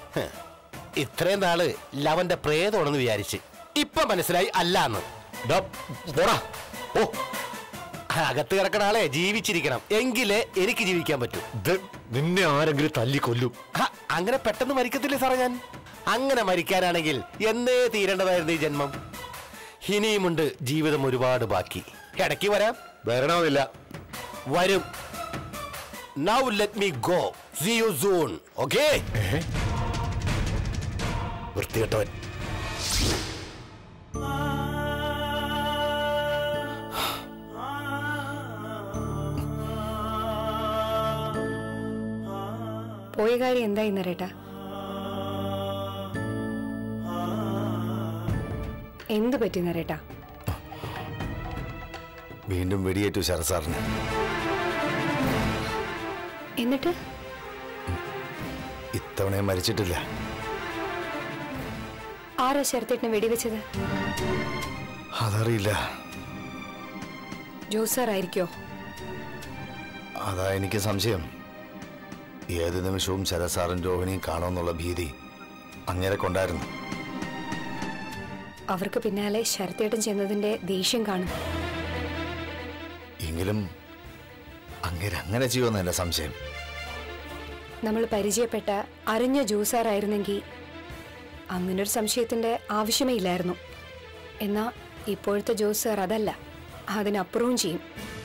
ഹ്. ഇത്രയും നാള് ലവന്റെ പ്രേതമാണെന്ന് വിചാരിച്ച് ഇപ്പൊ മനസ്സിലായി അല്ലാന്ന് ഡാ, പോടാ ഓ അകത്ത് കിടക്കണ ആളെ ജീവിച്ചിരിക്കണം എങ്കിലേ എനിക്ക് ജീവിക്കാൻ പറ്റൂ ഇത് നിന്നെ ആരെങ്കിലും തല്ലിക്കൊല്ലും ഹ, അങ്ങനെ പെട്ടെന്ന് മരിക്കത്തില്ലേ സാറേ ഞാൻ അങ്ങനെ മരിക്കാനാണെങ്കിൽ എന്നേ തീരേണ്ടതായിരുന്നു ഈ ജന്മം ഇനിയുമുണ്ട് ജീവിതം ഒരുപാട് ബാക്കി ഇടയ്ക്ക് വരാം വരണമെന്നില്ല വരും now let me go see you soon okay വൃത്തികെട്ടവൻ പോയ കാര്യം എന്തായി നരേട്ടാ എന്ത് പറ്റി നരേട്ടാ വീണ്ടും വെടിയേറ്റു ശരസാറിന് എന്നിട്ട് ഇത്തവണയും മരിച്ചിട്ടില്ല ആരാ ശരത്തേട്ടിനെ വെടിവെച്ചത് അതറിയില്ല ജോസാർ ആയിരിക്കോ അതാ എനിക്ക് സംശയം ഏത് നിമിഷവും ശരസാറും രോഹിണിയും കാണുമെന്നുള്ള ഭീതി അങ്ങനെ കൊണ്ടായിരുന്നു അവർക്ക് പിന്നാലെ ശരത്തേട്ടൻ ചെന്നതിന്റെ ദേഷ്യം കാണും എങ്കിലും അങ്ങനെ അങ്ങനെ ചെയ്യുമെന്ന് എന്റെ സംശയം നമ്മൾ പരിചയപ്പെട്ട അറിഞ്ഞ ജോസാർ ആയിരുന്നെങ്കിൽ അങ്ങനൊരു സംശയത്തിന്റെ ആവശ്യമേ ഇല്ലായിരുന്നു എന്നാ ഇപ്പോഴത്തെ ജോസാർ അതല്ല അതിനപ്പുറവും ചെയ്യും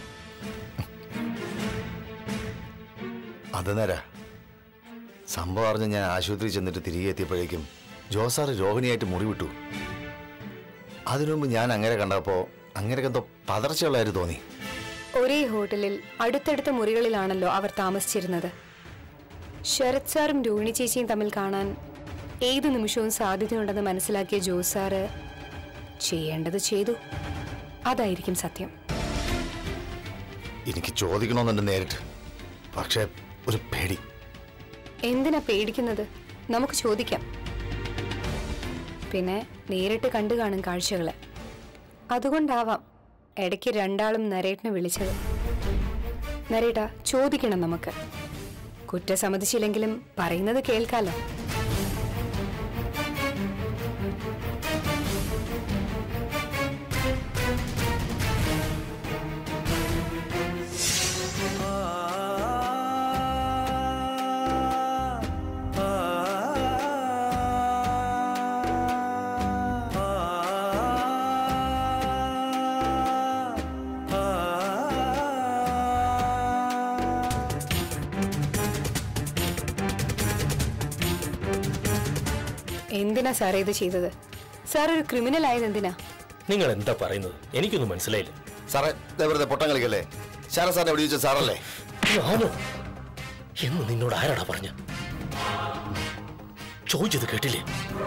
അത് നേരാ സംഭവം അറിഞ്ഞ് ഞാൻ ആശുപത്രി ചെന്നിട്ട് തിരികെ എത്തിയപ്പോഴേക്കും ജോസാറ് രോഹിണിയായിട്ട് മുറിവിട്ടു അതിനു മുമ്പ് ഞാൻ അങ്ങനെ കണ്ടപ്പോൾ അങ്ങനെയൊക്കെ എന്തോ പതർച്ചയുള്ളതായിട്ട് തോന്നി ഒരേ ഹോട്ടലിൽ അടുത്തടുത്ത മുറികളിലാണല്ലോ അവർ താമസിച്ചിരുന്നത് ശരത് സാറും രോഹിണി ചേച്ചിയും തമ്മിൽ കാണാൻ ഏത് നിമിഷവും സാധ്യതയുണ്ടെന്ന് മനസ്സിലാക്കിയ ജോസ് സാറ് ചെയ്യേണ്ടത് ചെയ്തു അതായിരിക്കും സത്യം എനിക്ക് ചോദിക്കണമെന്നുണ്ട് നേരിട്ട് പക്ഷേ ഒരു പേടി എന്തിനാ പേടിക്കുന്നത് നമുക്ക് ചോദിക്കാം പിന്നെ നേരിട്ട് കണ്ടു കാണും കാഴ്ചകള് അതുകൊണ്ടാവാം ഇടയ്ക്ക് രണ്ടാളും നരേട്ടിനെ വിളിച്ചത് നരേട്ട ചോദിക്കണം നമുക്ക് കുറ്റം സമ്മതിച്ചില്ലെങ്കിലും പറയുന്നത് കേൾക്കാലോ എന്തിനാ സാറേ ഇത് ചെയ്തത് സാർ ഒരു ക്രിമിനൽ ആയത് എന്തിനാ നിങ്ങൾ എന്താ പറയുന്നത് എനിക്കൊന്നും മനസ്സിലായില്ല സാറേ ദേ വെറുതെ പൊട്ടം കളിക്കല്ലേ ശരസാറിനെ എവിടെ ചോദിച്ച സാറല്ലേ ഞാനോ എന്ന് നിന്നോട് ആരാടാ പറഞ്ഞ ചോദിച്ചത് കേട്ടില്ലേ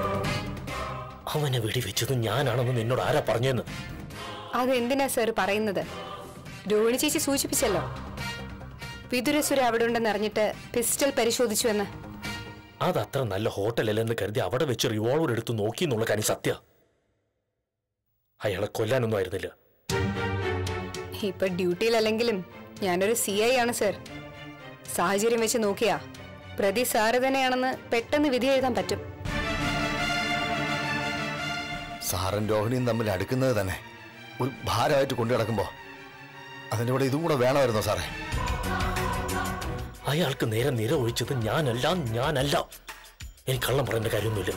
അവനെ വെടിവെച്ചത് ഞാനാണെന്ന് നിന്നോട് ആരാ പറഞ്ഞെന്ന് അതെന്തിനാ സാർ പറയുന്നത് രോഹിണി ചേച്ചി സൂചിപ്പിച്ചല്ലോ വിതുരസുര അവിടെ ഉണ്ടെന്ന് അറിഞ്ഞിട്ട് പിസ്റ്റൾ പരിശോധിച്ചു എന്ന് അത് അത്ര നല്ല ഹോട്ടലല്ലെന്ന് കരുതി അവിടെ വെച്ച് റിവോൾവർ എടുത്ത് നോക്കി എന്നുള്ള കാര്യം സത്യ അയാളെ കൊല്ലാനൊന്നും ആയിരുന്നില്ല ഇപ്പൊ ഡ്യൂട്ടിയിലല്ലെങ്കിലും ഞാനൊരു സി ഐ ആണ് സർ സാഹചര്യം വെച്ച് നോക്കിയാ പ്രതി സാറ് തന്നെയാണെന്ന് പെട്ടെന്ന് വിധി എഴുതാൻ പറ്റും സാറും രോഹിണിയും തമ്മിൽ അടുക്കുന്നത് തന്നെ ഒരു ഭാരമായിട്ട് കൊണ്ടു കിടക്കുമ്പോ അതിൻ്റെ കൂടെ ഇതും കൂടെ വേണമായിരുന്നോ സാറേ അയാൾക്ക് നേരെ നിര ഒഴിച്ചത് ഞാനല്ല ഞാനല്ല എനിക്ക് കള്ളം പറയേണ്ട കാര്യമൊന്നുമില്ല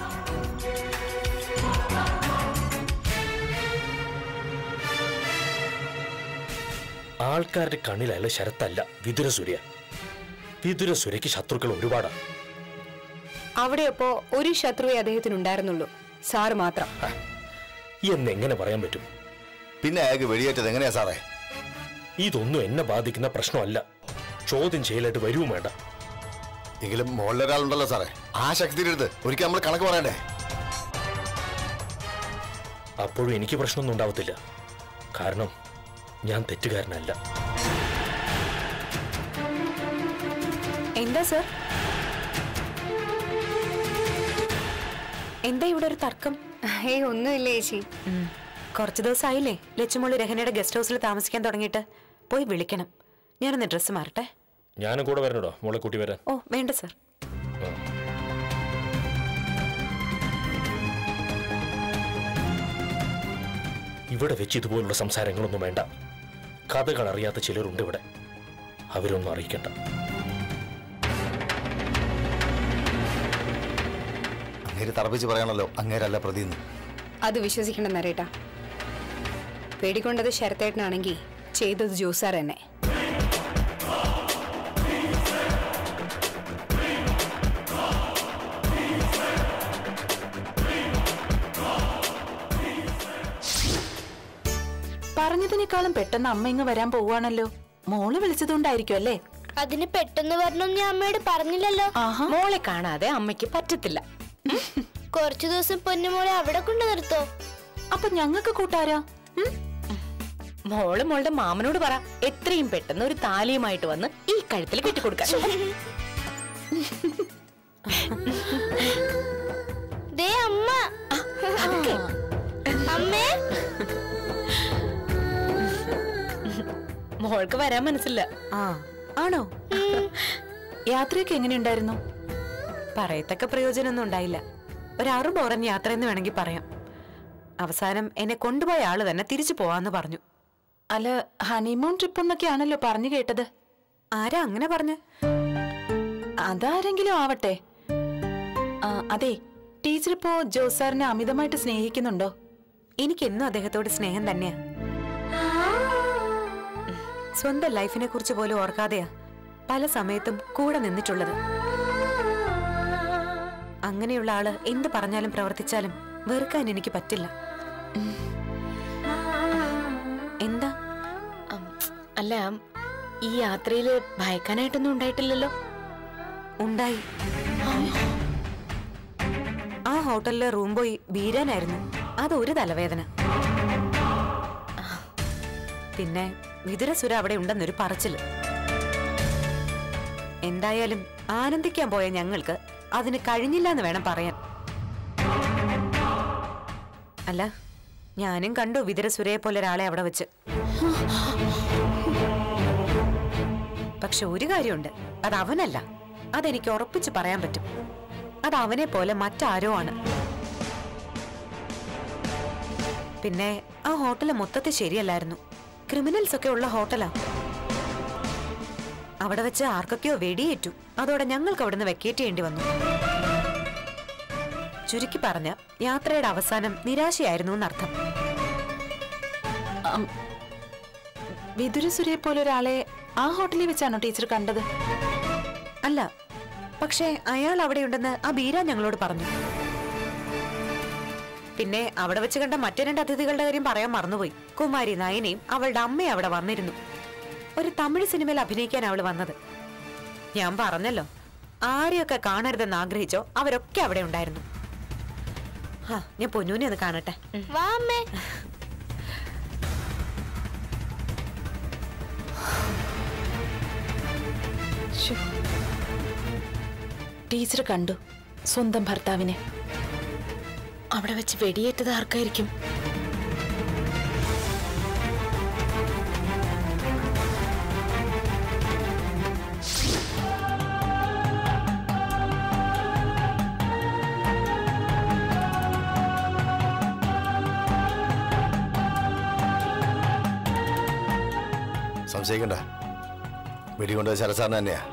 ആൾക്കാരുടെ കണ്ണിൽ അയാൾ ശരത്തല്ല വിതുരസുര വിതുരസുരയ്ക്ക് ശത്രുക്കൾ ഒരുപാടാ അവിടെയപ്പോ ഒരു ശത്രുവേ അദ്ദേഹത്തിന് ഉണ്ടായിരുന്നുള്ളൂ സാറ് മാത്രം എന്നെങ്ങനെ പറയാൻ പറ്റും പിന്നെ അയാൾക്ക് വെടിയേറ്റത് എങ്ങനെയാ സാറേ ഇതൊന്നും എന്നെ ബാധിക്കുന്ന പ്രശ്നമല്ല ചോദ്യം ചെയ്യലായിട്ട് വരുവും വേണ്ട എങ്കിലും മുകളിലൊരാളുണ്ടല്ലോ സാറേ ആ ശക്തിയുടെ അടുത്ത് ഒരിക്കൽ നമ്മൾ കണക്ക് പറയണ്ടേ അപ്പോഴും എനിക്ക് പ്രശ്നമൊന്നും ഉണ്ടാവത്തില്ല കാരണം ഞാൻ തെറ്റുകാരനല്ല എന്താ സർ എന്താ ഇവിടെ ഒരു തർക്കം ഏയ് ഒന്നുമില്ല ചേച്ചി കുറച്ച് ദിവസമായില്ലേ ലച്ചുമോള് രഹനയുടെ ഗസ്റ്റ് ഹൗസിൽ താമസിക്കാൻ തുടങ്ങിയിട്ട് പോയി വിളിക്കണം ഞാനൊന്ന് ഡ്രസ്സ് മാറട്ടെ ഞാനും കൂടെ വരണോടോ മോളെ കൂട്ടി വരാൻ ഓ വേണ്ട സർ ഇവിടെ വെച്ച് ഇതുപോലുള്ള സംസാരങ്ങളൊന്നും വേണ്ട കഥകൾ അറിയാത്ത ചിലരുണ്ട് ഇവിടെ അവരൊന്നും അറിയിക്കണ്ട അങ്ങേര് തറപ്പിച്ച് പറയണല്ലോ അങ്ങേരല്ല പ്രതിന്ന് അത് വിശ്വസിക്കണം നരേട്ടാ പേടിക്കൊണ്ടത് ശരത്തേട്ടനാണെങ്കിൽ ചെയ്തത് ജോസാർ തന്നെ പറഞ്ഞതിനേക്കാളും പെട്ടെന്ന് അമ്മ ഇങ്ങ് വരാൻ പോവാണല്ലോ മോള് വിളിച്ചതുകൊണ്ടായിരിക്കും അല്ലേ അതിന് പെട്ടെന്ന് വരണമെന്ന് ഞാൻ അമ്മയോട് പറഞ്ഞില്ലല്ലോ ആഹാ മോളെ കാണാതെ അമ്മയ്ക്ക് പറ്റത്തില്ല കുറച്ചു ദിവസം പൊന്നുമോളെ അവിടെ കൊണ്ട് നിർത്തോ അപ്പൊ ഞങ്ങൾക്ക് കൂട്ടാരാ ഉം? മോള് മോളുടെ മാമനോട് പറ എത്രയും പെട്ടെന്ന് ഒരു താലിയുമായിട്ട് വന്ന് ഈ കഴുത്തിൽ കെട്ടിക്കൊടുക്കാൻ ദേ അമ്മ അമ്മേ മോൾക്ക് വരാൻ മനസ്സില്ല ആ ആണോ യാത്രയൊക്കെ എങ്ങനെയുണ്ടായിരുന്നു പറയത്തക്ക പ്രയോജനമൊന്നും ഉണ്ടായില്ല ഒരു ആറു ബോറൻ യാത്ര എന്ന് വേണമെങ്കിൽ പറയാം അവസാനം എന്നെ കൊണ്ടുപോയ ആള് തന്നെ തിരിച്ചു പോവാന്ന് പറഞ്ഞു അല്ല ഹണിമൂൺ ട്രിപ്പ് എന്നൊക്കെ ആണല്ലോ പറഞ്ഞു കേട്ടത് ആരാ അങ്ങനെ പറഞ്ഞു അതാരെങ്കിലും ആവട്ടെ ആ, അതെ ടീച്ചർ ഇപ്പോ ജോസാറിനെ അമിതമായിട്ട് സ്നേഹിക്കുന്നുണ്ടോ എനിക്ക് എന്നും അദ്ദേഹത്തോട് സ്നേഹം തന്നെയാ ഉം. സ്വന്തം ലൈഫിനെ കുറിച്ച് പോലും ഓർക്കാതെയാ പല സമയത്തും കൂടെ നിന്നിട്ടുള്ളത് അങ്ങനെയുള്ള ആള് എന്ത് പറഞ്ഞാലും പ്രവർത്തിച്ചാലും വെറുക്കാൻ എനിക്ക് പറ്റില്ല എന്താ അല്ല ഈ യാത്രയില് ഭയക്കാനായിട്ടൊന്നും ഉണ്ടായിട്ടില്ലല്ലോ ഉണ്ടായി ആ ഹോട്ടലിലെ റൂം പോയി ബീരാനായിരുന്നു അതൊരു തലവേദന പിന്നെ വിതുരസുര അവിടെ ഉണ്ടെന്നൊരു പറച്ചില് എന്തായാലും ആനന്ദിക്കാൻ പോയ ഞങ്ങൾക്ക് അതിന് കഴിഞ്ഞില്ല എന്ന് വേണം പറയാൻ അല്ല ഞാനും കണ്ടു വിതുരസുരയെ പോലെ ഒരാളെ അവിടെ വെച്ച് പക്ഷെ ഒരു കാര്യമുണ്ട് അത് അവനല്ല അതെനിക്ക് ഉറപ്പിച്ച് പറയാൻ പറ്റും അത് അവനെ പോലെ മറ്റാരോ ആണ് പിന്നെ ആ ഹോട്ടല് മൊത്തത്തിൽ ശരിയല്ലായിരുന്നു ക്രിമിനൽസ് ഒക്കെ ഉള്ള ഹോട്ടലാ അവിടെ വെച്ച് ആർക്കൊക്കെയോ വെടിയേറ്റു അതോടെ ഞങ്ങൾക്ക് അവിടുന്ന് വെക്കേറ്റ് ചെയ്യേണ്ടി വന്നു ചുരുക്കി പറഞ്ഞ യാത്രയുടെ അവസാനം നിരാശയായിരുന്നു എന്നർത്ഥം വിതുരസുരയെ പോലെ ഒരാളെ ആ ഹോട്ടലിൽ വെച്ചാണോ ടീച്ചർ കണ്ടത് അല്ല പക്ഷേ അയാൾ അവിടെയുണ്ടെന്ന് ആ ബീര ഞങ്ങളോട് പറഞ്ഞു പിന്നെ അവിടെ വെച്ച് കണ്ട മറ്റു രണ്ട് അതിഥികളുടെ കാര്യം പറയാൻ മറന്നുപോയി കുമാരി നയനയും അവളുടെ അമ്മയും അവിടെ വന്നിരുന്നു ഒരു തമിഴ് സിനിമയിൽ അഭിനയിക്കാൻ അവൾ വന്നത് ഞാൻ പറഞ്ഞല്ലോ ആരെയൊക്കെ കാണരുതെന്ന് ആഗ്രഹിച്ചോ അവരൊക്കെ അവിടെ ഉണ്ടായിരുന്നു ആ ഞാൻ പൊന്നൂനെ ഒന്ന് കാണട്ടെ വാ അമ്മേ ടീച്ചർ കണ്ടു സ്വന്തം ഭർത്താവിനെ അവിടെ വെച്ച് വെടിയേറ്റത് ആർക്കായിരിക്കും സംശയിക്കണ്ട വെടികൊണ്ട് ശരസാറിന് തന്നെയാ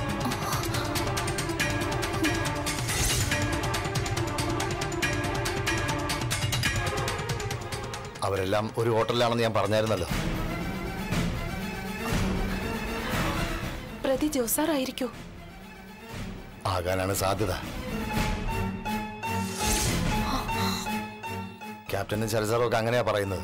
അവരെല്ലാം ഒരു ഹോട്ടലിലാണെന്ന് ഞാൻ പറഞ്ഞായിരുന്നല്ലോ പ്രതി ജോസാർ ആയിരിക്കോ ആകാനാണ് സാധ്യത ക്യാപ്റ്റനും ശരസാറും ഒക്കെ അങ്ങനെയാ പറയുന്നത്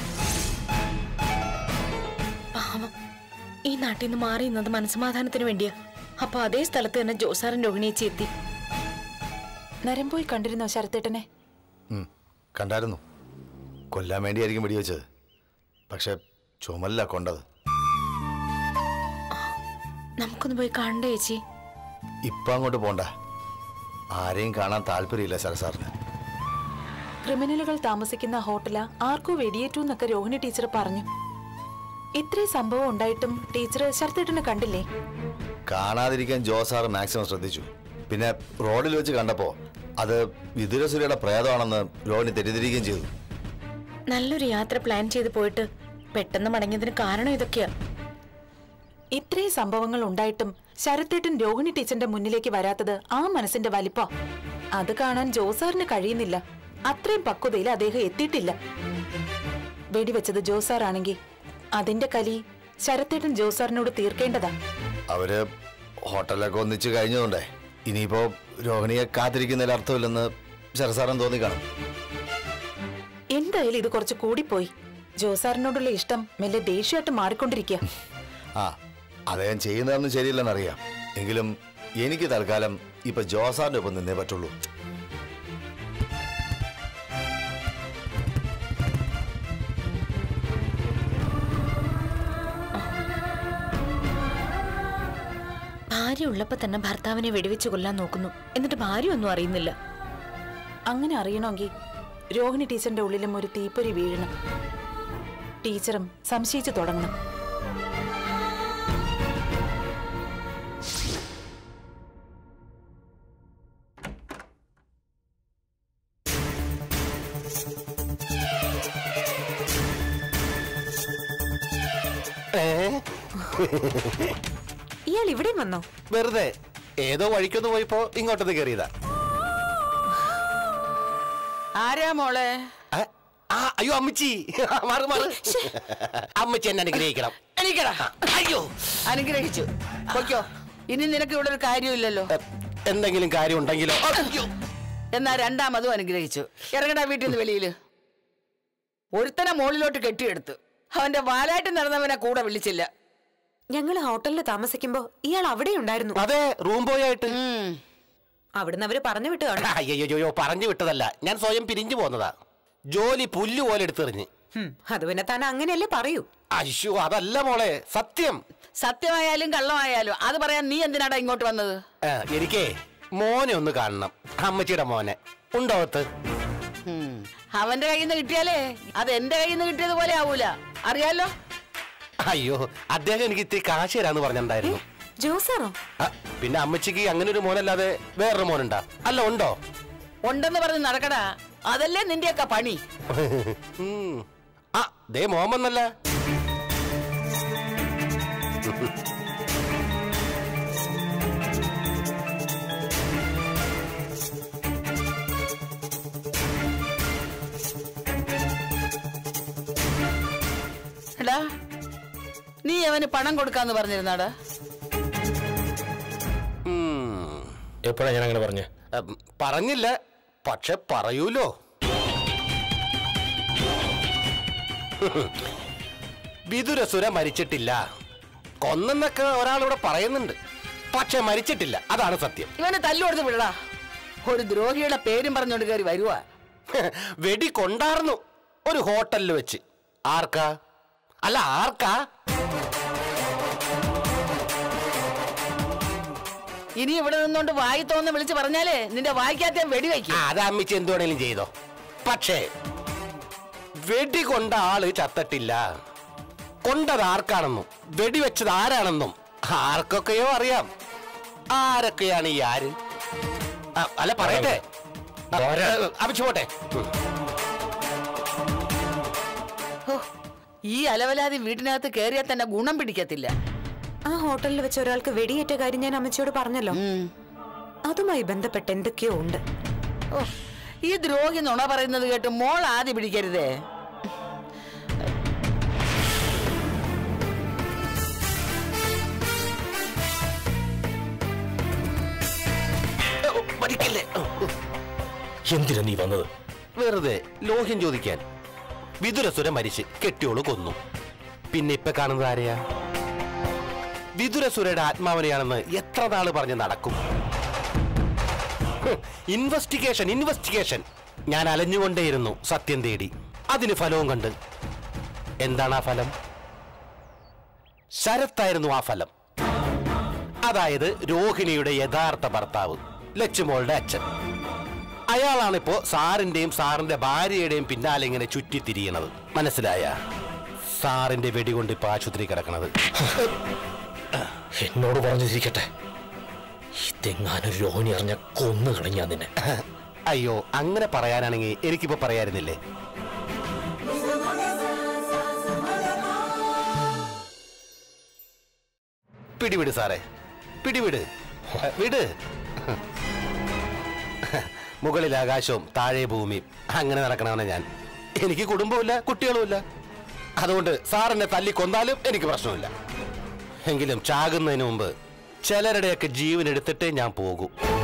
ഈ നാട്ടിൽ നിന്ന് മാറി നിന്നത് മനസ്സമാധാനത്തിന് വേണ്ടിയാ അപ്പൊ അതേ സ്ഥലത്ത് തന്നെ ജോസാറും രോഹിണിയേച്ചി എത്തി നരം പോയി കണ്ടിരുന്നോ ശരത്തേട്ടനെ ഉം, കണ്ടായിരുന്നു കൊല്ലാൻ വേണ്ടിയായിരിക്കും വെടിവെച്ചത് പക്ഷെ ചുമല്ല കൊണ്ടത് നമുക്കൊന്ന് പോയി കാണണ്ടേ ചേച്ചി ഇപ്പൊ അങ്ങോട്ട് പോണ്ട ആരെയും കാണാൻ താല്പര്യമില്ല സരസാറിന് ക്രിമിനലുകൾ താമസിക്കുന്ന ഹോട്ടല ആർക്കോ വെടിയേറ്റു എന്നൊക്കെ രോഹിണി ടീച്ചർ പറഞ്ഞു ഇത്രയും സംഭവം ഉണ്ടായിട്ടും ടീച്ചർ ശരത്തേട്ടനെ കണ്ടില്ലേ കാണാതിരിക്കാൻ ജോസാർ മാക്സിമം ശ്രദ്ധിച്ചു പിന്നെ റോഡിൽ വെച്ച് കണ്ടപ്പോ അത് വിതുരസുരയുടെ പ്രേതമാണെന്ന് രോഹിണി തെറ്റിദ്ധരിക്കുകയും ചെയ്തു നല്ലൊരു യാത്ര പ്ലാൻ ചെയ്ത് പോയിട്ട് പെട്ടെന്ന് മടങ്ങിയതിന് കാരണം ഇതൊക്കെയാ ഇത്രയും സംഭവങ്ങൾ ഉണ്ടായിട്ടും ശരത്തേട്ടൻ രോഹിണി ടീച്ചറിന്റെ മുന്നിലേക്ക് വരാത്തത് ആ മനസ്സിന്റെ വലിപ്പ അത് കാണാൻ ജോസാറിന് കഴിയുന്നില്ല അത്രയും പക്വതയിൽ അദ്ദേഹം എത്തിയിട്ടില്ല വെടിവെച്ചത് ജോസാറാണെങ്കിൽ അതിന്റെ കലി ശരത്തേട്ടൻ ജോസാറിനോട് തീർക്കേണ്ടതാ അവര് ഹോട്ടലൊക്കെ ഒന്നിച്ച് കഴിഞ്ഞതുകൊണ്ടേ ഇനിയിപ്പോ രോഹിണിയെ കാത്തിരിക്കുന്നതിൽ അർത്ഥമില്ലെന്ന് ശരസാറൻ തോന്നിക്കാണും എന്തായാലും ഇത് കുറച്ച് കൂടിപ്പോയി ജോസാറിനോടുള്ള ഇഷ്ടം മെല്ലെ ദേഷ്യമായിട്ട് മാറിക്കൊണ്ടിരിക്കുക ആ അദ്ദേഹം ചെയ്യുന്നതൊന്നും ശരിയല്ലെന്നറിയാം എങ്കിലും എനിക്ക് തൽക്കാലം ഇപ്പൊ ജോസാറിന്റെ ഒപ്പം നിന്നേ പറ്റുള്ളൂ ഭാര്യ ഉള്ളപ്പോ തന്നെ ഭർത്താവിനെ വെടിവെച്ച് കൊല്ലാൻ നോക്കുന്നു എന്നിട്ട് ഭാര്യ ഒന്നും അറിയുന്നില്ല അങ്ങനെ അറിയണമെങ്കിൽ രോഹിണി ടീച്ചറിന്റെ ഉള്ളിലും ഒരു തീപ്പൊരി വീഴണം ടീച്ചറും സംശയിച്ചു തുടങ്ങണം ഏ ഇയാൾ ഇവിടെയും വന്നോ വെറുതെ ഏതോ വഴിക്കൊന്ന് പോയപ്പോ ഇങ്ങോട്ടൊന്ന് കയറിയതാ ആരാ മോളെ ആ, ആ അയ്യോ അമ്മച്ചി മാറ് മാറ് അമ്മച്ചി എന്നെ അനുഗ്രഹിക്കണം എനിക്കടാ അയ്യോ അനുഗ്രഹിച്ചു പൊയ്ക്കോ ഇനി നിനക്ക് ഇവിടെ ഒരു കാര്യമില്ലല്ലോ എ, എന്തെങ്കിലും കാര്യം ഉണ്ടെങ്കിലോ അയ്യോ എന്നാ രണ്ടാമതും അനുഗ്രഹിച്ചു ഇറങ്ങടാ വീട്ടിൽ നിന്ന് വെളിയില് ഒരുത്തനെ മോളിലോട്ട് കെട്ടിയെടുത്തു അവന്റെ വാലായിട്ട് നടന്നവനെ കൂടെ വിളിച്ചില്ല ഞങ്ങൾ ഹോട്ടലിൽ താമസിക്കുമ്പോ ഇയാൾ അവിടെ ഉണ്ടായിരുന്നു അതെ റൂം ബോയ് ആയിട്ട് ഉം. അവിടുന്ന് അവര് പറഞ്ഞു വിട്ടു കാണും അയ്യോ പറഞ്ഞു വിട്ടതല്ല ഞാൻ സ്വയം പിരിഞ്ഞു പോന്നതാ ജോലി പുല്ല് പോലെ എടുത്തെറിഞ്ഞ് ഹും, അത് പിന്നെ താൻ അങ്ങനെയല്ലേ പറയൂ അയ്യോ അതല്ല മോളെ സത്യം സത്യമായാലും കള്ളമായാലും അത് പറയാൻ നീ എന്തിനാടാ ഇങ്ങോട്ട് വന്നത് ആ, എനിക്കേ മോനെ ഒന്ന് കാണണം അമ്മച്ചിയുടെ മോനെ ഉണ്ടോ അകത്ത് ഉം. അവന്റെ കയ്യിൽ നിന്ന് കിട്ടിയാലേ അത് എന്റെ കയ്യിൽ നിന്ന് കിട്ടിയതുപോലെ ആവൂല അറിയാലോ അയ്യോ അദ്ദേഹം എനിക്ക് ഇത്തിരി കാശ് തരാന്ന് പറഞ്ഞിട്ടുണ്ടായിരുന്നു ജോസാറോ ആ, പിന്നെ അമ്മച്ചിക്ക് അങ്ങനെ ഒരു മോനല്ലാതെ വേറൊരു മോനുണ്ടാ അല്ല ഉണ്ടോ ഉണ്ടെന്ന് പറഞ്ഞ് നടക്കടാ അതല്ലേ നിന്റെയൊക്കെ പണി ഉം. ആ ദേ മോൻ വന്നല്ല എടാ നീ അവന് പണം കൊടുക്കാന്ന് പറഞ്ഞിരുന്നാടാ ഉം. എപ്പോഴാ ഞാൻ അങ്ങനെ പറഞ്ഞേ ഉം, പറഞ്ഞില്ല പക്ഷെ പറയൂലോ വിതുരസുര മരിച്ചിട്ടില്ല കൊന്നെന്നൊക്കെ ഒരാളിവിടെ പറയുന്നുണ്ട് പക്ഷെ മരിച്ചിട്ടില്ല അതാണ് സത്യം ഇവന് തല്ലു കൊടുത്ത് വിടടാ ഒരു ദ്രോഹിയുടെ പേരും പറഞ്ഞോണ്ട് കയറി വരുവാ വെടി കൊണ്ടാർന്നു ഒരു ഹോട്ടലിൽ വെച്ച് ആർക്കാ അല്ല ആർക്കാ ഇനി ഇവിടെ നിന്നോണ്ട് വായി തോന്നുന്ന വിളിച്ച് പറഞ്ഞാലേ നിന്റെ വായിക്കാത്ത വെടിവെക്കും ആ, അത് അമ്മിച്ച് എന്ത് വേണേലും ചെയ്തോ പക്ഷേ വെടി കൊണ്ട ആള് ചത്തട്ടില്ല കൊണ്ടത് ആർക്കാണെന്നും വെടിവെച്ചത് ആരാണെന്നും ആർക്കൊക്കെയോ അറിയാം ആരൊക്കെയാണ് ഈ ആര് ആ, അല്ല പറയട്ടെ അമിച്ചു പോട്ടെ ഉം. ഈ അലവലാതി വീട്ടിനകത്ത് കയറിയാൽ തന്നെ ഗുണം പിടിക്കത്തില്ല ആ ഹോട്ടലിൽ വെച്ച് ഒരാൾക്ക് വെടിയേറ്റ കാര്യം ഞാൻ അമ്മച്ചിയോട് പറഞ്ഞല്ലോ അതുമായി ബന്ധപ്പെട്ട് എന്തൊക്കെയോ ഉണ്ട് ഓ, ഈ ദ്രോഹി നുണ പറയുന്നത് കേട്ട് മോൾ ആദ്യം പിടിക്കരുതേ ഓ, മരിക്കല്ലേ ഓ, ഓ. എന്തിനാ നീ വന്നത് വെറുതെ ലോഹ്യം ചോദിക്കാൻ വിതുരസുര മരിച്ച് കെട്ടിയോള് കൊന്നു പിന്നെ ഇപ്പൊ കാണുന്നത് ആരെയാ വിതുരസുരയുടെ ആത്മാവിനെയാണെന്ന് എത്ര നാള് പറഞ്ഞ് നടക്കും ഇൻവെസ്റ്റിഗേഷൻ ഇൻവെസ്റ്റിഗേഷൻ ഞാൻ അലഞ്ഞുകൊണ്ടേയിരുന്നു സത്യം തേടി അതിന് ഫലവും കണ്ട് എന്താണ് ആ ഫലം ശരത്തായിരുന്നു ആ ഫലം അതായത് രോഹിണിയുടെ യഥാർത്ഥ ഭർത്താവ് ലച്ചുമോളുടെ അച്ഛൻ അയാളാണിപ്പോ സാറിന്റെയും സാറിന്റെ ഭാര്യയുടെയും പിന്നാലെ ഇങ്ങനെ ചുറ്റിത്തിരിയണത് മനസ്സിലായ സാറിന്റെ വെടികൊണ്ട് ഇപ്പൊ ആശുപത്രി കിടക്കണത് എന്നോട് പറഞ്ഞിരിക്കട്ടെ ഇതെങ്ങാനും രോഹിണി അറിഞ്ഞ കൊന്നു കളഞ്ഞാ നിന്നെ അയ്യോ അങ്ങനെ പറയാനാണെങ്കിൽ എനിക്കിപ്പോ പറയായിരുന്നില്ലേ പിടിവിട് സാറേ പിടിവിട് ഏ, വിട് മുകളിൽ ആകാശവും താഴെ ഭൂമിയും അങ്ങനെ നടക്കണവനെ ഞാൻ എനിക്ക് കുടുംബമില്ല കുട്ടികളുമില്ല അതുകൊണ്ട് സാർ എന്നെ തല്ലി കൊന്നാലും എനിക്ക് പ്രശ്നമില്ല എങ്കിലും ചാകുന്നതിന് മുമ്പ് ചിലരുടെയൊക്കെ ജീവൻ എടുത്തിട്ടേ ഞാൻ പോകൂ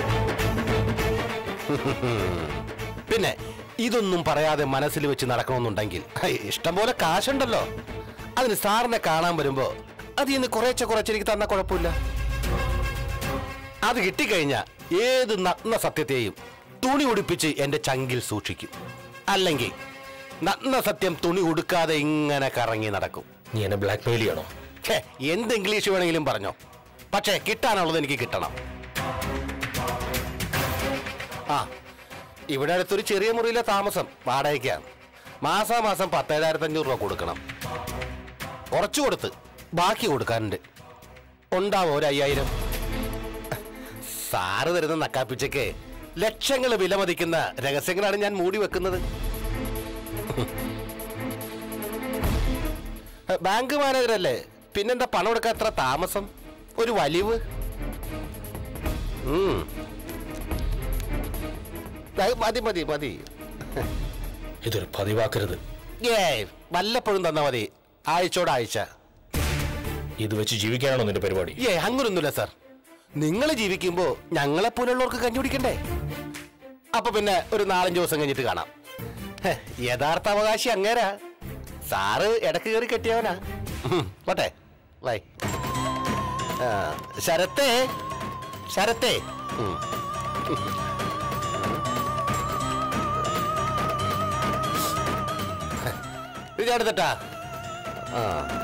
പിന്നെ ഇതൊന്നും പറയാതെ മനസ്സിൽ വെച്ച് നടക്കണമെന്നുണ്ടെങ്കിൽ ഹൈ, ഇഷ്ടം പോലെ കാശുണ്ടല്ലോ അതിന് സാറിനെ കാണാൻ വരുമ്പോ അത് ഇന്ന് കുറേശ്ശെ കുറച്ച് എനിക്ക് തന്ന കുഴപ്പമില്ല അത് കിട്ടിക്കഴിഞ്ഞാ ഏത് നഗ്ന സത്യത്തെയും തുണി ഉടുപ്പിച്ച് എന്റെ ചങ്കിൽ സൂക്ഷിക്കും അല്ലെങ്കിൽ നഗ്ന സത്യം തുണി ഉടുക്കാതെ ഇങ്ങനെ കറങ്ങി നടക്കും നീ എന്നെ ബ്ലാക്ക് മെയിൽ ചെയ്യണോ ഛേ, എന്ത് ഇംഗ്ലീഷ് വേണമെങ്കിലും പറഞ്ഞോ പക്ഷേ കിട്ടാനുള്ളത് എനിക്ക് കിട്ടണം ആ ഇവിടെ അടുത്തൊരു ചെറിയ മുറിയിലെ താമസം വാടകയ്ക്കാണ് മാസാമാസം പത്തേഴായിരത്തി അഞ്ഞൂറ് രൂപ കൊടുക്കണം കുറച്ച് കൊടുത്ത് ബാക്കി കൊടുക്കാനുണ്ട് ഉണ്ടാവോ ഒരു അയ്യായിരം സാറ് തരുന്ന നക്കാപ്പിച്ചയ്ക്ക് ലക്ഷങ്ങൾ വിലമതിക്കുന്ന രഹസ്യങ്ങളാണ് ഞാൻ മൂടി വെക്കുന്നത് ബാങ്ക് മാനേജറല്ലേ പിന്നെന്താ പണം കൊടുക്കാൻ എത്ര താമസം ഒരു വലിവ് ഉം. അത് മതി മതി മതി ഇതൊരു പതിവാക്കരുത് ഏയ് വല്ലപ്പോഴും തന്നാ മതി ആഴ്ചയോട് ആഴ്ച ഇത് വെച്ച് ജീവിക്കാനാണോ നിന്റെ പരിപാടി ഏ അങ്ങനൊന്നുമില്ല സാർ നിങ്ങൾ ജീവിക്കുമ്പോ ഞങ്ങളെ പോലുള്ളവർക്ക് കഞ്ഞുപിടിക്കണ്ടേ അപ്പൊ പിന്നെ ഒരു നാലഞ്ച് ദിവസം കഴിഞ്ഞിട്ട് കാണാം ഹെ, യഥാർത്ഥ അവകാശി അങ്ങേരാ സാറ് ഇടക്ക് കയറി കെട്ടിയവനാ ഉം, പോട്ടെ വൈ ആ, ശരത്തേ ശരത്തേ ഉം. ഇത് എടുത്തട്ടാ ആ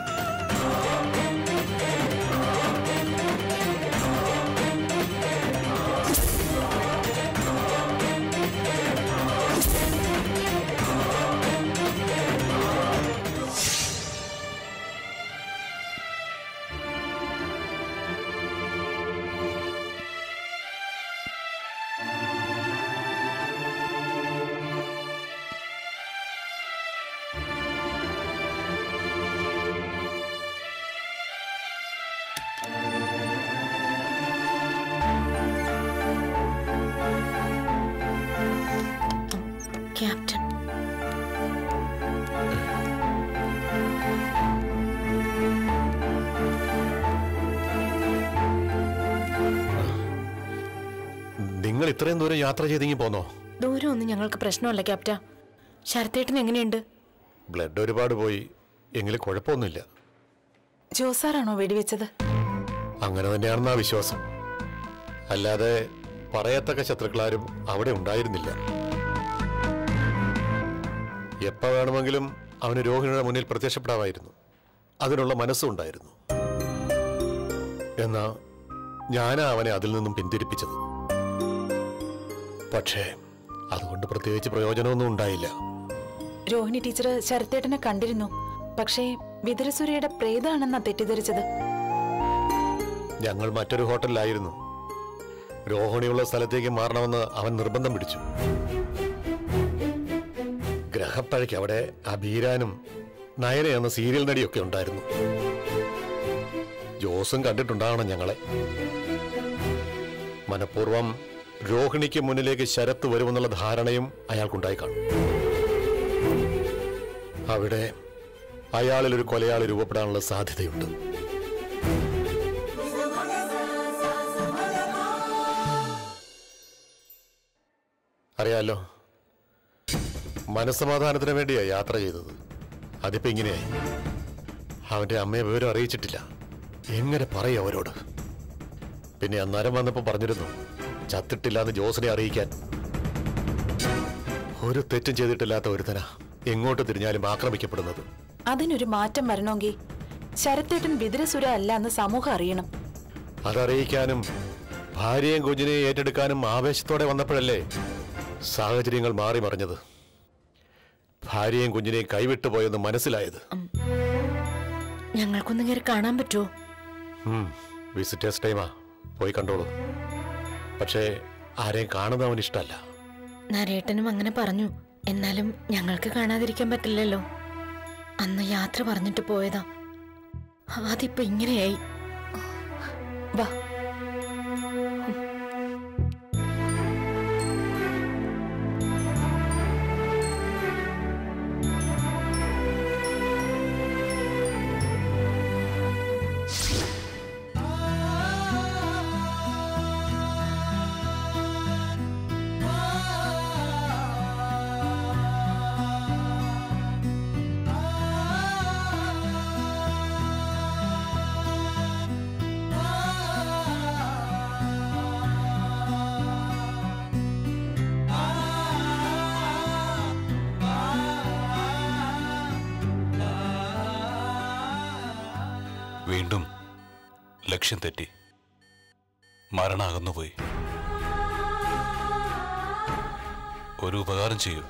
ക്യാപ്റ്റൻ നിങ്ങൾ ഇത്രയും ദൂരം യാത്ര ചെയ്തെങ്കിൽ പോന്നോ ദൂരമൊന്നും ഞങ്ങൾക്ക് പ്രശ്നമല്ല ക്യാപ്റ്റ ശരത്തേട്ടൻ എങ്ങനെയുണ്ട് ബ്ലഡ് ഒരുപാട് പോയി എങ്കിലും കുഴപ്പമൊന്നുമില്ല ജോസാറാണോ വെടിവെച്ചത് അങ്ങനെ തന്നെയാണെന്നാ വിശ്വാസം അല്ലാതെ പറയത്തക്ക ശത്രുക്കളാരും അവിടെ ഉണ്ടായിരുന്നില്ല എപ്പ വേണമെങ്കിലും അവന് രോഹിണിയുടെ മുന്നിൽ പ്രത്യക്ഷപ്പെടാമായിരുന്നു അതിനുള്ള മനസ്സും ഉണ്ടായിരുന്നു എന്നാ ഞാനാ അവനെ അതിൽ നിന്നും പിന്തിരിപ്പിച്ചത് പക്ഷേ അതുകൊണ്ട് പ്രത്യേകിച്ച് പ്രയോജനമൊന്നും ഉണ്ടായില്ല രോഹിണി ടീച്ചർ ശരത്തേട്ടനെ കണ്ടിരുന്നു പക്ഷേ വിതുരസുരയുടെ പ്രേതാണെന്നാ തെറ്റിദ്ധരിച്ചത് ഞങ്ങൾ മറ്റൊരു ഹോട്ടലിലായിരുന്നു രോഹിണിയുള്ള സ്ഥലത്തേക്ക് മാറണമെന്ന് അവൻ നിർബന്ധം പിടിച്ചു ഗ്രഹപ്പഴയ്ക്ക് അവിടെ അബീരാനും നയന എന്ന സീരിയൽ നടിയൊക്കെ ഉണ്ടായിരുന്നു ജോസും കണ്ടിട്ടുണ്ടാവണം ഞങ്ങളെ മനഃപൂർവ്വം രോഹിണിക്ക് മുന്നിലേക്ക് ശരത്ത് വരുമെന്നുള്ള ധാരണയും അയാൾക്കുണ്ടായി കാണും അവിടെ അയാളിൽ ഒരു കൊലയാളി രൂപപ്പെടാനുള്ള സാധ്യതയുണ്ട് അറിയാലോ മനസ്സമാധാനത്തിന് വേണ്ടിയാ യാത്ര ചെയ്തത് അതിപ്പോ ഇങ്ങനെയായി അവന്റെ അമ്മയെ വിവരം അറിയിച്ചിട്ടില്ല എങ്ങനെ പറയും അവരോട് പിന്നെ അന്നേരം വന്നപ്പോ പറഞ്ഞിരുന്നു ചത്തിട്ടില്ലാന്ന് ജോസിനെ അറിയിക്കാൻ ഒരു തെറ്റും ചെയ്തിട്ടില്ലാത്ത ഒരുത്തനാ എങ്ങോട്ട് തിരിഞ്ഞാലും ആക്രമിക്കപ്പെടുന്നത് അതിനൊരു മാറ്റം വരണമെങ്കിൽ ശരത്തേട്ടൻ വിതുരസുര അല്ല എന്ന് സമൂഹം അറിയണം അതറിയിക്കാനും ഭാര്യയും കുഞ്ഞിനെയും ഏറ്റെടുക്കാനും ആവേശത്തോടെ വന്നപ്പോഴല്ലേ സാഹചര്യങ്ങൾ മാറി മറിഞ്ഞത് ഭാര്യയും കുഞ്ഞിനെയും കൈവിട്ടു പോയെന്ന് മനസ്സിലായത് ഞങ്ങൾക്കൊന്ന് കയറി കാണാൻ പറ്റുമോ ഉം, വിസിറ്റേഴ്സ് ടൈമാ പോയി കണ്ടോളൂ പക്ഷേ ആരെയും കാണുന്ന അവന് ഇഷ്ടമല്ല നരേട്ടനും അങ്ങനെ പറഞ്ഞു എന്നാലും ഞങ്ങൾക്ക് കാണാതിരിക്കാൻ പറ്റില്ലല്ലോ അന്ന് യാത്ര പറഞ്ഞിട്ട് പോയതാ അതിപ്പോ ഇങ്ങനെയായി വാ വീണ്ടും ലക്ഷ്യം തെറ്റി മരണം അകന്നുപോയി ഒരു ഉപകാരം ചെയ്യൂ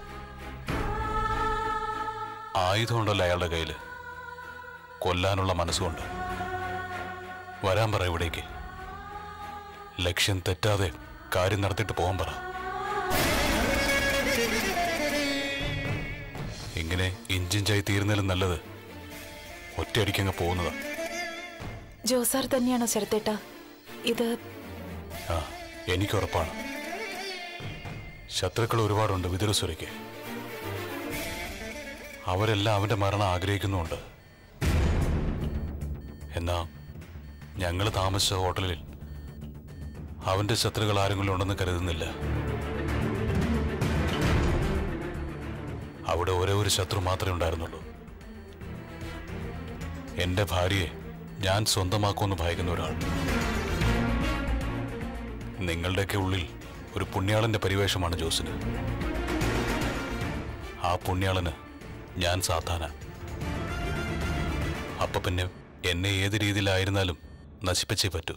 ആയുധമുണ്ടല്ലോ അയാളുടെ കയ്യിൽ കൊല്ലാനുള്ള മനസ്സുകൊണ്ട് വരാൻ പറ ഇവിടേക്ക് ലക്ഷ്യം തെറ്റാതെ കാര്യം നടത്തിയിട്ട് പോകാൻ പറ ഇങ്ങനെ ഇഞ്ചിഞ്ചായി തീരുന്നതിലും നല്ലത് ഒറ്റയടിക്കങ്ങ് പോകുന്നതാ ജോസാർ തന്നെയാണോ ശരത്തേട്ടാ ഇത് ആ എനിക്ക് ഉറപ്പാണ് ശത്രുക്കൾ ഒരുപാടുണ്ട് വിതുരസുരയ്ക്ക് അവരെല്ലാം അവന്റെ മരണം ആഗ്രഹിക്കുന്നുമുണ്ട് എന്നാ ഞങ്ങൾ താമസിച്ച ഹോട്ടലിൽ അവന്റെ ശത്രുക്കൾ ആരെങ്കിലും ഉണ്ടെന്ന് കരുതുന്നില്ല അവിടെ ഒരേ ഒരു ശത്രു മാത്രമേ ഉണ്ടായിരുന്നുള്ളൂ എന്റെ ഭാര്യയെ ഞാൻ സ്വന്തമാക്കുമെന്ന് ഭയക്കുന്ന ഒരാൾ നിങ്ങളുടെയൊക്കെ ഉള്ളിൽ ഒരു പുണ്യാളന്റെ പരിവേഷമാണ് ജോസിന് ആ പുണ്യാളന് ഞാൻ സാധാരണ അപ്പൊ പിന്നെ എന്നെ ഏത് രീതിയിലായിരുന്നാലും നശിപ്പിച്ചേ പറ്റൂ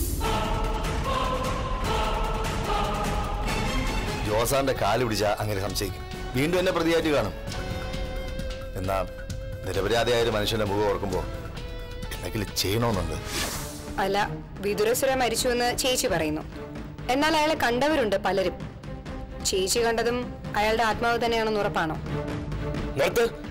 ജോസാറിന്റെ കാല് പിടിച്ച അങ്ങനെ സംശയിക്കും വീണ്ടും എന്നെ പ്രതിയായിട്ട് കാണും എന്നാ നിരപരാധിയായ ഒരു മനുഷ്യന്റെ മുഖം ഓർക്കുമ്പോൾ എന്തെങ്കിലും ചെയ്യണമെന്നുണ്ട് അല്ല വിദുരസുര മരിച്ചുവെന്ന് ചേച്ചി പറയുന്നു എന്നാൽ അയാളെ കണ്ടവരുണ്ട് പലരും ചേച്ചി കണ്ടതും അയാളുടെ ആത്മാവ് തന്നെയാണെന്ന് ഉറപ്പാണോ നിർത്ത്